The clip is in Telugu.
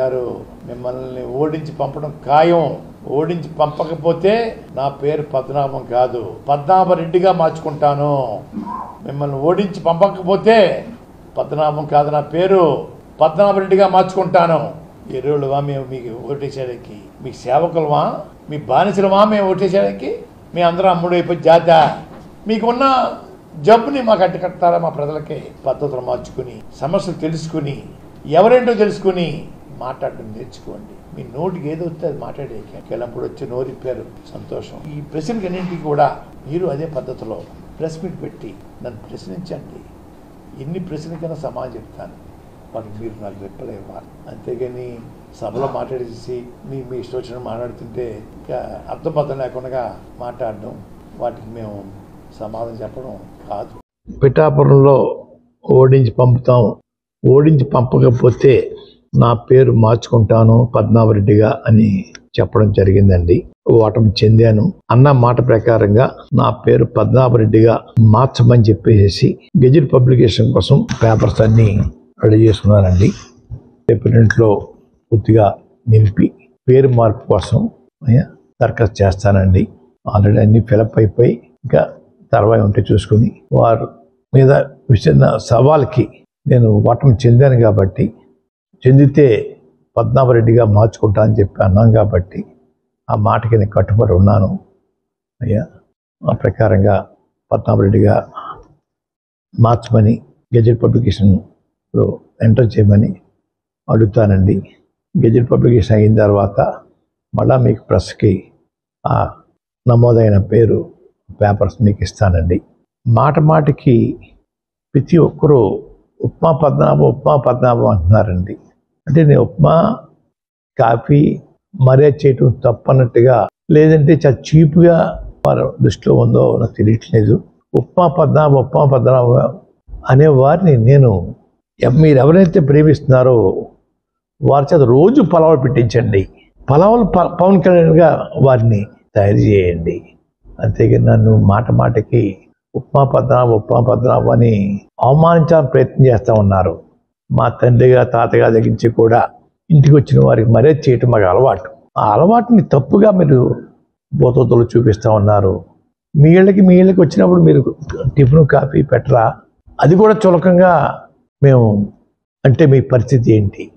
గారు మిమ్మల్ని ఓడించి పంపడం ఖాయం ఓడించి పంపకపోతే నా పేరు పద్మనాభం కాదు పద్మనాభరెడ్డిగా మార్చుకుంటాను మిమ్మల్ని ఓడించి పంపకపోతే పద్మనాభం కాదు నా పేరు పద్మనాభరెడ్డిగా మార్చుకుంటాను ఎరువులవా మేము మీకు ఓటేసేయడానికి మీ సేవకులమా మీ బానిసలమా మేము ఓటేసేయడానికి మీ అందరం అమ్ముడు అయిపోయి జాత మీకున్న జబ్బుని మాకు అడ్డుకట్టారా మా ప్రజలకి పద్ధతులు మార్చుకుని సమస్యలు తెలుసుకుని ఎవరేంటో తెలుసుకుని మాట్లాడడం నేర్చుకోండి మీ నోటికి ఏదో వస్తే అది మాట్లాడేకి వెళ్ళినప్పుడు వచ్చి నోరిప్పారు సంతోషం ఈ ప్రశ్నకి అన్నింటికి కూడా మీరు అదే పద్ధతిలో ప్రెస్ మీట్ పెట్టి నన్ను ప్రశ్నించండి ఎన్ని ప్రశ్నలకైనా సమాధానం చెప్తాను వాటికి మీరు నాకు రెప్పలు ఇవ్వాలి అంతేగాని సభలో మాట్లాడేసి మీ మీ ఇష్టం వచ్చిన మాట్లాడుతుంటే ఇంకా అర్థబద్ధం లేకుండా మాట్లాడడం వాటికి మేము సమాధానం చెప్పడం కాదు పిఠాపురంలో ఓడించి పంపుతాం ఓడించి పంపకపోతే నా పేరు మార్చుకుంటాను పద్మావరెడ్డిగా అని చెప్పడం జరిగిందండి ఓటమి చెందాను అన్న మాట ప్రకారంగా నా పేరు పద్మావరెడ్డిగా మార్చమని చెప్పేసి గెజిట్ పబ్లికేషన్ కోసం పేపర్స్ అన్ని రెడీ చేసుకున్నానండి ప్రింట్లో పూర్తిగా నింపి పేరు మార్పు కోసం అయ్యా, దరఖాస్తు చేస్తానండి ఆల్రెడీ అన్ని ఫిలప్ అయిపోయి ఇంకా తర్వాత ఉంటే చూసుకుని వారు మీద విసిరిన సవాల్కి నేను ఓటమి చెందాను కాబట్టి చెందితే పద్మనాభరెడ్డిగా మార్చుకుంటా అని చెప్పి అన్నాం కాబట్టి ఆ మాటకి నేను కట్టుబడి ఉన్నాను అయ్యా ఆ ప్రకారంగా పద్మనాభరెడ్డిగా మార్చమని గెజెట్ పబ్లికేషన్లో ఎంటర్ చేయమని అడుగుతానండి గెజెట్ పబ్లికేషన్ అయిన తర్వాత మళ్ళా మీకు ప్రెస్కి ఆ నమోదైన పేరు పేపర్స్ మీకు ఇస్తానండి మాట మాటికి ప్రతి ఒక్కరూ ఉప్మా పద్మనాభం ఉప్మా పద్మనాభం అంటున్నారండి అంటే నేను ఉప్మా కాఫీ మర్యాద చేయటం తప్పన్నట్టుగా లేదంటే చాలా చీప్గా వారి దృష్టిలో ఉందో నాకు తెలియట్లేదు ఉప్మా పద్మనాభం ఉప్మా పద్మనాభం అనే వారిని నేను ఎవ- మీరు ఎవరైతే ప్రేమిస్తున్నారో వారి చేత రోజు పలావులు పెట్టించండి పలావులు ప పవన్ కళ్యాణ్గా వారిని తయారు చేయండి అంతేగాని నన్ను మాట మాటకి ఉప్మా పద్మనాభ ఉప్మా పద్మనాభ అని అవమానించాలని ప్రయత్నం చేస్తూ ఉన్నారు మా తండ్రిగా తాతగా దగ్గర నుంచి కూడా ఇంటికి వచ్చిన వారికి మర్యాద చేయటం మాకు అలవాటు ఆ అలవాటుని తప్పుగా మీరు బోతోతలు చూపిస్తూ ఉన్నారు మీ ఇళ్ళకి మీ ఇళ్ళకి వచ్చినప్పుడు మీరు టిఫిన్ కాఫీ పెట్టరా అది కూడా చులకంగా మేము అంటే మీ పరిస్థితి ఏంటి